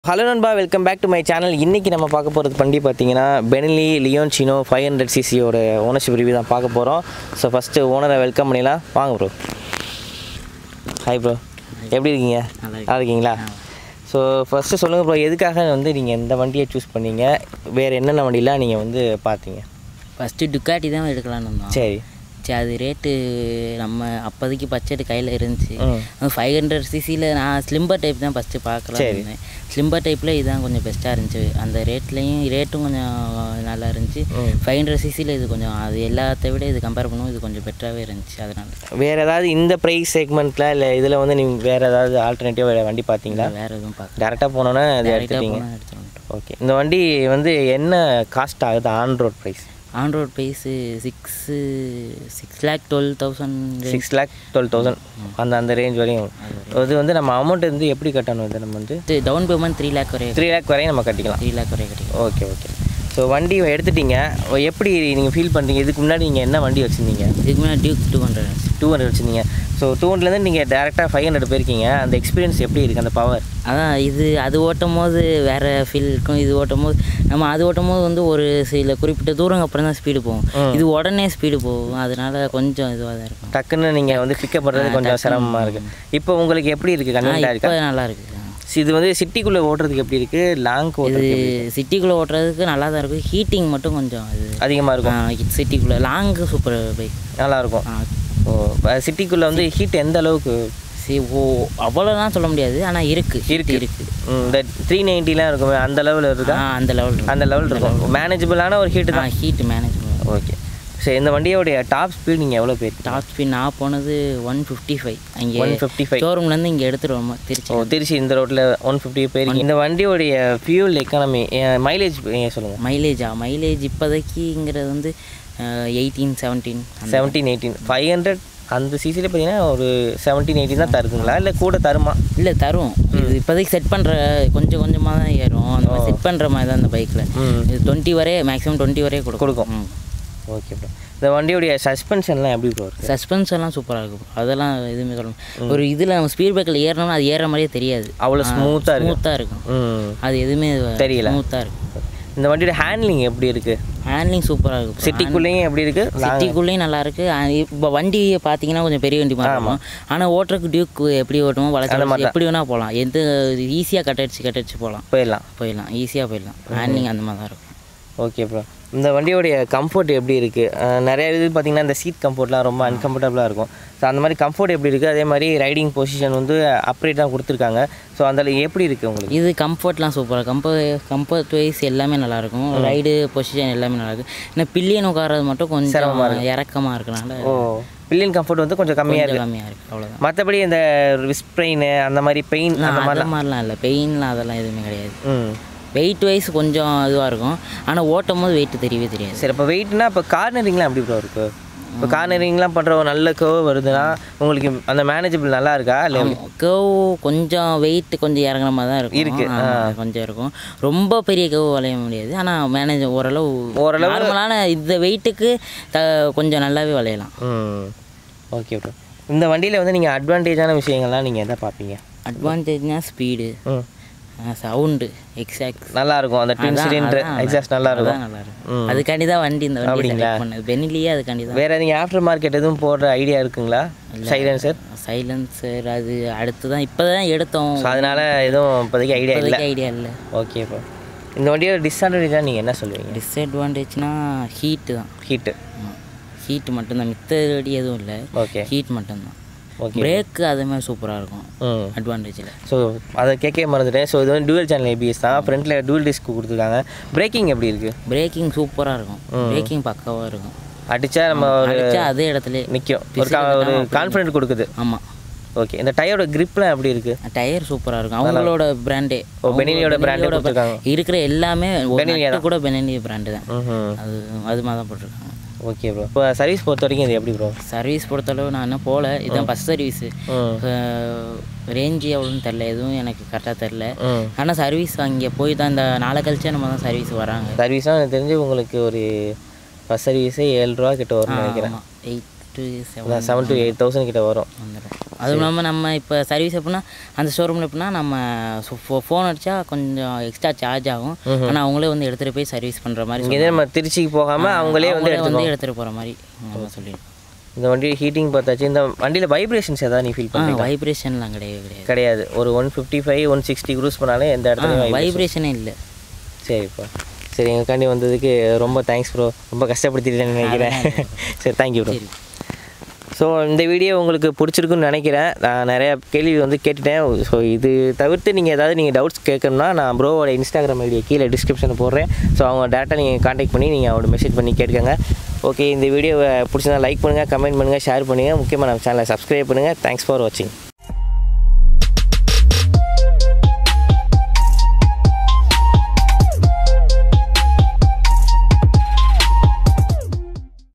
Hello நண்பா welcome back to my channel இன்றைக்கி நம்ம பார்க்க போகிறது வண்டி பார்த்தீங்கன்னா Benelli Leoncino five hundred சிசியோட ஓனர்ஷிப் ரிவ்யூ தான் பார்க்க போகிறோம் ஸோ ஃபஸ்ட்டு ஓனரை வெல்கம் பண்ணிடலாம் வாங்க ப்ரோ ஹாய் ப்ரோ எப்படி இருக்கீங்க நல்லா நல்லா இருக்கீங்களா ஸோ ஃபஸ்ட்டு சொல்லுங்கள் ப்ரோ எதுக்காக வந்து நீங்கள் இந்த வண்டியை சூஸ் பண்ணீங்க வேறு என்னென்ன வண்டிலாம் நீங்கள் வந்து பார்த்தீங்க ஃபஸ்ட்டு டுக்காட்டி தான் எடுக்கலாம்னு இருந்தோம் சரி சரி அது ரேட்டு நம்ம அப்போதைக்கு பட்ஜெட் கையில் இருந்துச்சு ம் ஃபைவ் ஹண்ட்ரட் சிசியில் நான் ஸ்லிம்பர் டைப் தான் ஃபஸ்ட்டு பார்க்கலாம் சரி. இருந்தேன் ஸ்லிம்பர் டைப்பில் இதுதான் கொஞ்சம் பெஸ்ட்டாக இருந்துச்சு அந்த ரேட்லேயும் ரேட்டும் கொஞ்சம் நல்லா இருந்துச்சு ம். ஃபைவ் ஹண்ட்ரட் சிசியில் இது கொஞ்சம் அது எல்லாத்த விட இது கம்பேர் பண்ணுவோம் இது கொஞ்சம் பெட்டராகவே இருந்துச்சு அதனால வேறு ஏதாவது இந்த ப்ரைஸ் செக்மெண்ட்டில் இல்லை இதில் வந்து நீங்கள் வேறு ஏதாவது ஆல்டர்னேட்டிவ் வண்டி பார்த்தீங்களா வேறு எதுவும் பார்க்க டேரெக்டாக போனோன்னே இது டேரெக்டாக எடுத்துட்டீங்க போனால் எடுத்துகிட்டு வந்துட்டோம் ஓகே இந்த வண்டி வந்து என்ன காஸ்ட் ஆகுது on road price on road price six six lakh twelve thousand six lakh twelve thousand அந்த அந்த ரேஞ்ச் வரையும் இது வந்து நம்ம அமௌண்ட் வந்து எப்படி கட்டணும் இது நம்ம வந்து டவுன் பேமெண்ட் த்ரீ லேக் வரையும் த்ரீ லேக் வரையும் நம்ம கட்டிக்கலாம் த்ரீ லேக் வரையும் கிடைக்கும் ஓகே ஓகே ஸோ வண்டி எடுத்துட்டீங்க எப்படி நீங்கள் ஃபீல் பண்ணுறீங்க இதுக்கு முன்னாடி நீங்கள் என்ன வண்டி வச்சுருந்தீங்க இதுக்கு முன்னாடி Duke two hundred two hundred வச்சுருந்தீங்க ஸோ டூ ஹண்ட்ரட்லேருந்து நீங்கள் டேரெக்டாக ஃபைவ் ஹண்ட்ரட் போயிருக்கீங்க அந்த எக்ஸ்பீரியன்ஸ் எப்படி இருக்குது அந்த பவர் அதான் இது அது ஓட்டும் போது வேறு ஃபீல் இருக்கும் இது ஓட்டும் போது நம்ம அது ஓட்டும் போது வந்து ஒரு சில குறிப்பிட்ட தூரம் அப்புறம் தான் ஸ்பீடு போகும் ம். இது உடனே ஸ்பீடு போகும் அதனால கொஞ்சம் இதுவாக தான் இருக்கும் டக்குன்னு நீங்கள் வந்து பிக்கப் பண்ணுறது கொஞ்சம் சிரமமாக இருக்குது இப்போ உங்களுக்கு எப்படி இருக்குது கன்வீனியாக இருக்கா இப்போ நல்லா இருக்கு இது வந்து சிட்டிக்குள்ளே ஓட்டுறதுக்கு எப்படி இருக்குது லாங் இது ஓட்டுறதுக்கு சிட்டிக்குள்ளே ஓட்டுறதுக்கு நல்லா தான் இருக்கும் ஹீட்டிங் மட்டும் கொஞ்சம் இது அதிகமாக இருக்கும் சிட்டிக்குள்ளே லாங்கு சூப்பர் பைக் நல்லாயிருக்கும் ஓ சிட்டிக்குள்ளே வந்து ஹீட் எந்த அளவுக்கு சரி ஓ அவ்வளோலாம் சொல்ல முடியாது ஆனால் இருக்குது இருக்கு. இருக்குது ம், இந்த த்ரீ நைன்ட்டிலாம் இருக்குமே அந்த லெவலில் இருக்கா ஆ அந்த லெவல் அந்த லெவல் இருக்கும் மேனேஜபிளான ஒரு ஹீட்டு ஆ தான் ஹீட் மேனேஜ்மெண்ட் ஓகே சரி இந்த வண்டியோடைய டாப் ஸ்பீட் நீங்கள் எவ்வளோ போயிருக்கீங்க டாப் ஸ்பீட் நான் போனது ஒன் ஃபிஃப்டி ஃபைவ் அங்கே ஒன் ஃபிஃப்டி ஃபைவ் ஷோரூம்லேருந்து இங்கே எடுத்துகிட்டு வரோம் திருச்சி ஓ திருச்சி இந்த ரோட்டில் ஒன் ஃபிஃப்டி போயிருக்கீங்க இந்த வண்டியோடைய ஃபியூல் எக்கானமி மைலேஜ் சொல்லுங்கள் மைலேஜா மைலேஜ் இப்போதைக்குங்கிறது வந்து eighteen seventeen seventeen eighteen five hundred அந்த சிசியில் பார்த்தீங்கன்னா ஒரு செவன்டீன் எயிட்டீன் தான் தருதுங்களா இல்லை கூட தருமா இல்லை தரும் இது இப்போதைக்கு செட் பண்ணுற கொஞ்சம் கொஞ்சமாக தான் ஏறும் அந்த மாதிரி செட் பண்ணுற மாதிரி தான் அந்த பைக்கில் ம் இது டுவெண்ட்டி வரையே மேக்ஸிமம் டுவெண்ட்டி வரையே கொடுக்கும் கொடுக்கும். ம் ஓகே ப்ரோ இந்த வண்டியோடைய சஸ்பென்ஷன்லாம் எப்படி ப்ரோ இருக்குது சஸ்பென்ஸ் எல்லாம் சூப்பராக இருக்கும் அதெல்லாம் எதுவுமே சொல்லணும் ஒரு இதில் நம்ம ஸ்பீட் பிரேக்கில் ஏறினோம்னா அது ஏறுற மாதிரியே தெரியாது அவ்வளோ ஸ்மூத்தாக இருக்கு ஸ்மூத்தாக இருக்கும் ம் அது எதுவுமே தெரியல. ஸ்மூத்தாக இருக்கும் இந்த வண்டியோட ஹேண்ட்லிங் எப்படி இருக்குது ஹேண்ட்லிங் சூப்பராக இருக்கும் சிட்டிக்குள்ளேயும் எப்படி இருக்குது சிட்டிக்குள்ளேயும் நல்லா இருக்கு இப்போ வண்டி பார்த்தீங்கன்னா கொஞ்சம் பெரிய வண்டி மாதிரி இருக்கும் ஆனால் ஓட்டுறதுக்கு டியூக் எப்படி ஓட்டுமோ வளர்ச்சி எப்படி வேணால் போகலாம் எந்த ஈஸியாக கட்டடிச்சு கட்டடிச்சு போகலாம் போயிடலாம் போயிடலாம் ஈஸியாக போயிடலாம் ஹேண்ட்லிங் அந்த மாதிரி தான் இருக்கும் ஓகே ப்ரோ இந்த வண்டியோடைய கம்ஃபர்ட் எப்படி இருக்குது நிறைய இது பார்த்தீங்கன்னா இந்த சீட் கம்ஃபர்ட்லாம் ரொம்ப அன்கம்ஃபர்டபுளாக இருக்கும் ஸோ அந்த மாதிரி கம்ஃபர்ட் எப்படி இருக்குது அதே மாதிரி ரைடிங் பொசிஷன் வந்து அப்ரேட் தான் கொடுத்துருக்காங்க ஸோ அந்த எப்படி இருக்குது உங்களுக்கு இது கம்ஃபர்ட்லாம் சூப்பராக கம்ஃபர்ட் கம்ஃபர்ட் வைஸ் எல்லாமே நல்லாயிருக்கும் ரைடு பொசிஷன் எல்லாமே நல்லா இருக்கும் இன்னும் பில்லியன் உட்காரது மட்டும் கொஞ்சம் இறக்கமாக இருக்கனால ஓ பில்லியன் கம்ஃபர்ட் வந்து கொஞ்சம் கம்மியாக இருக்குது கம்மியாக இருக்குது அவ்வளோதான் மற்றபடி இந்த ரிஸ்ட் அந்த மாதிரி பெயின் அந்த அந்த மாதிரிலாம் மாதிரிலாம் இல்லை பெயின்லாம் அதெல்லாம் எதுவுமே கிடையாது ம் வெயிட் வைஸ் கொஞ்சம் இதுவாக இருக்கும் ஆனால் ஓட்டும் போது வெயிட் தெரியவே தெரியாது சரி இப்போ வெயிட்னா இப்போ கார்னரிங்லாம் எப்படி ப்ரோ இருக்குது இப்போ கார்னரிங்லாம் பண்ணுற ஒரு நல்ல கர்வ் வருதுன்னா உங்களுக்கு அந்த மேனேஜபிள் நல்லா இருக்கா இல்லை கர்வ் கொஞ்சம் வெயிட் கொஞ்சம் இறங்குற மாதிரி தான் இருக்கும் இருக்கு, ஆமா, கொஞ்சம் இருக்கும் ரொம்ப பெரிய கர்வ் வளைய முடியாது ஆனால் மேனேஜ் ஓரளவு ஓரளவு- நார்மலான இந்த வெயிட்டுக்கு த கொஞ்சம் நல்லாவே வளையலாம் ம் ஓகே ப்ரோ இந்த வண்டியில் வந்து நீங்கள் அட்வான்டேஜான விஷயங்கள்லாம் நீங்கள் எதை பார்ப்பீங்க அட்வான்டேஜ்னா ஸ்பீடு ம் சவுண்டு எக்ஸாக்ட் நல்லா இருக்கும் அந்த ட்வின் சிலிண்டர் எக்ஸாஸ்ட் நல்லா இருக்கும் நல்லா இருக்கும் அதுக்காண்டி தான் வண்டி இந்த வண்டி செலக்ட் பண்ணது பெனிலியே அதுக்காண்டி தான் வேற நீங்கள் ஆஃப்டர் மார்க்கெட் எதுவும் போடுற ஐடியா இருக்குங்களா சைலன்சர் சைலன்சர் அது அடுத்து தான் இப்போ தான் எடுத்தோம் ஸோ அதனால எதுவும் இப்போதைக்கு ஐடியா இல்லை இப்போதைக்கு ஐடியா இல்லை ஓகே ப்ரோ இந்த வண்டியோட டிஸ்அட்வான்டேஜாக நீங்கள் என்ன சொல்லுவீங்க டிஸ்அட்வான்டேஜ்னா ஹீட்டு தான் ஹீட்டு ஹீட் மட்டும்தான் மித்தபடி எதுவும் இல்லை ஓகே ஹீட் மட்டும்தான் ஓகே பிரேக்கு அதே மாதிரி சூப்பராக இருக்கும் ம் அட்வான்டேஜில் ஸோ அதை கேட்க மறந்துட்டேன் ஸோ இது வந்து டூவல் சேனல் ஏபிஎஸ் தான் ஃப்ரண்ட்டில் டூவல் டிஸ்க் கொடுத்துருக்காங்க பிரேக்கிங் எப்படி இருக்குது பிரேக்கிங் சூப்பராக இருக்கும் பிரேக்கிங் பக்காவாக இருக்கும் அடித்தா நம்ம ஒரு அடிச்சா அதே இடத்துல நிற்கும் ஒரு கா- ஒரு கான்ஃபிடென்ட் கொடுக்குது ஆமாம் ஓகே இந்த டயரோட gripலாம் எப்படி இருக்குது டயர் சூப்பராக இருக்கும் அவங்களோட பிராண்டே ஓ பெனிலியோட பிராண்டே கொடுத்துருக்காங்க இருக்கிற எல்லாமே ஒரு நட்டு கூட பெனலி பிராண்டு தான் ம் அது அது மாதிரி தான் போட்டிருக்காங்க ஓகே ப்ரோ இப்போ சர்வீஸ் பொறுத்த வரைக்கும் இது எப்படி ப்ரோ சர்வீஸ் பொறுத்தளவு நான் இன்னும் போகல இதுதான் ஃபஸ்ட் சர்வீஸு ம் ரேஞ்சு எவ்வளோன்னு தெரில எதுவும் எனக்கு கரெக்டாக தெரில ம் ஆனால் சர்வீஸ் அங்கே போய் தான் இந்த நாளை கழிச்சே நம்ம தான் சர்வீஸ் வராங்க சர்வீஸாக எனக்கு தெரிஞ்சு உங்களுக்கு ஒரு ஃபஸ்ட் சர்வீஸே ஏழு ரூபா கிட்ட வரும்னு நினைக்கிறேன் ஆமாம் eight to seven seven to eight thousand கிட்ட வரும் வந்துடும் அதுவும் இல்லாமல் நம்ம இப்போ சர்வீஸ் எப்படின்னா அந்த ஷோரூமில் எப்படின்னா நம்ம ஃபோன் அடித்தா கொஞ்சம் எக்ஸ்ட்ரா சார்ஜ் ஆகும் ஆனால் அவங்களே வந்து எடுத்துகிட்டு போய் சர்வீஸ் பண்ணுற மாதிரி இங்கே நம்ம திருச்சிக்கு போகாமல் அவங்களே வந்து அவங்களே வந்து எடுத்துகிட்டு போகிற மாதிரி நம்ம சொல்லிடுவோம் இந்த வண்டி ஹீட்டிங் பார்த்தாச்சு இந்த வண்டியில் வைப்ரேஷன்ஸ் எதாவது நீ ஃபீல் ஆ பண்ணி வைப்ரேஷன்லாம் கிடையவே கிடையாது கிடையாது ஒரு one fifty five one sixty cruise பண்ணாலே எந்த இடத்துலையும் வைப்ரேஷனே இல்லை சரிப்பா சரி எங்களுக்காண்டி வந்ததுக்கு ரொம்ப தேங்க்ஸ் ப்ரோ ரொம்ப கஷ்டப்படுத்திட்டேன்னு நினைக்கிறேன் சரி தேங்க்யூ ப்ரோ சரி ஸோ இந்த வீடியோ உங்களுக்கு பிடிச்சிருக்குன்னு நினைக்கிறேன் நான் நிறைய கேள்வி வந்து கேட்டுட்டேன் ஸோ இது தவிர்த்து நீங்கள் ஏதாவது நீங்கள் டவுட்ஸ் கேட்கணும்னா நான் ப்ரோவோட இன்ஸ்டாகிராம் ஐடியை கீழே டிஸ்கிரிப்ஷனில் போடுறேன் ஸோ அவங்க டேரெக்டாக நீங்கள் காண்டாக்ட் பண்ணி நீங்கள் அவரோட மெசேஜ் பண்ணி கேட்டுக்கோங்க ஓகே இந்த வீடியோவை பிடிச்சிருந்தா லைக் பண்ணுங்கள் கமெண்ட் பண்ணுங்கள் ஷேர் பண்ணுங்கள் முக்கியமாக நம்ம சேனலை சப்ஸ்கிரைப் பண்ணுங்கள் தேங்க்ஸ் ஃபார் வாட்சிங்